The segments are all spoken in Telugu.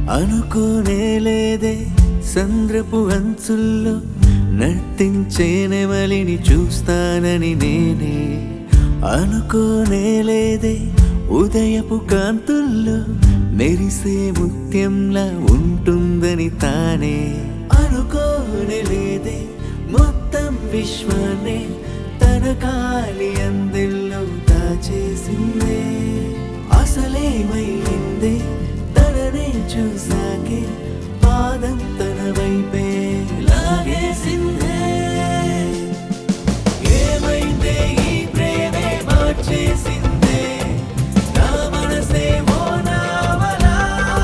అనుకోనే లేదే సంద్రపు అంచుల్లో నర్తించే నెమలిని చూస్తానని నేనే అనుకోనే లేదే ఉదయపు కాంతుల్లో మెరిసే ముత్యంలా ఉంటుందని తానే అనుకోనే లేదే మొత్తం విశ్వాన్ని తన కాలి అందెల్లో దాచేసిందే అసలేమైందే తననే చూసాకే పాదం తన వైపే లాగేసిందే ఏమైందే ఈ ప్రేమే మార్చేసిందే నా మనసే ఓ నావలా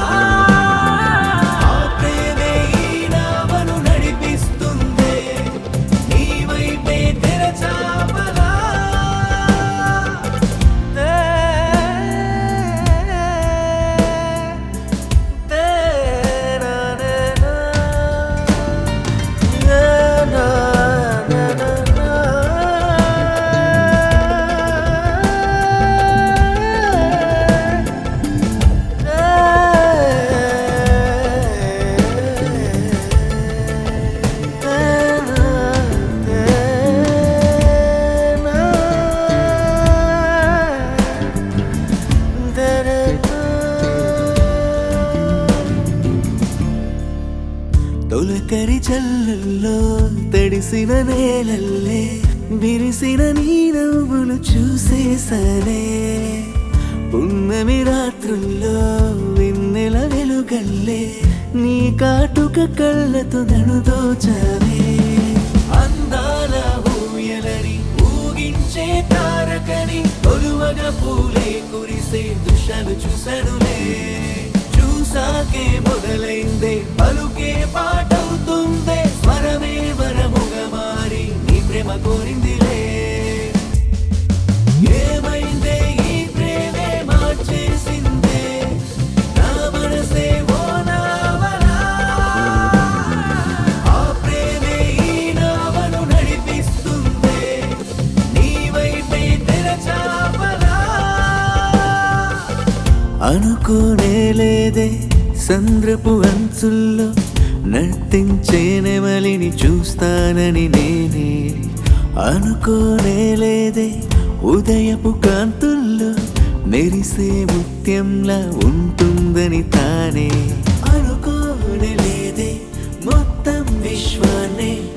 ఆ ప్రేమే ఈ నావను నడిపిస్తుందే నీ వైపే తెరచాపలా తొలకరి చల్లుల్లో తడిసిన నేలల్లే విరిసిన నీ నవ్వులు చూసేసలే పున్నమి రాత్రుల్లో వెన్నెల వెలుగల్లే నీ కాటుక కళ్ళతో నన్ను దోచవే అందాల ఊయలని ఊగించే తారకని ఒలువగా పూలే కురిసే దృశ్యాలు చూసనులే చూసాకే మొదలైందే పలుకే పాటవుతుందే స్వరమే వరముగా మారి నీ ప్రేమ కోరిందిలే ఏమైందే ఈ ప్రేమే మార్చేసిందే నా మనసే ఓ నావలా ఆ ప్రేమే ఈ నావను నడిపిస్తుందే నీ వైపే తెరచాపలా అనుకోనే లేదే సంద్రపు అంచుల్లో నర్తించే నెమలిని చూస్తానని నేనే అనుకోనే లేదే ఉదయపు కాంతుల్లో మెరిసే ముత్యంలా ఉంటుందని తానే అనుకోనే లేదే మొత్తం విశ్వాన్ని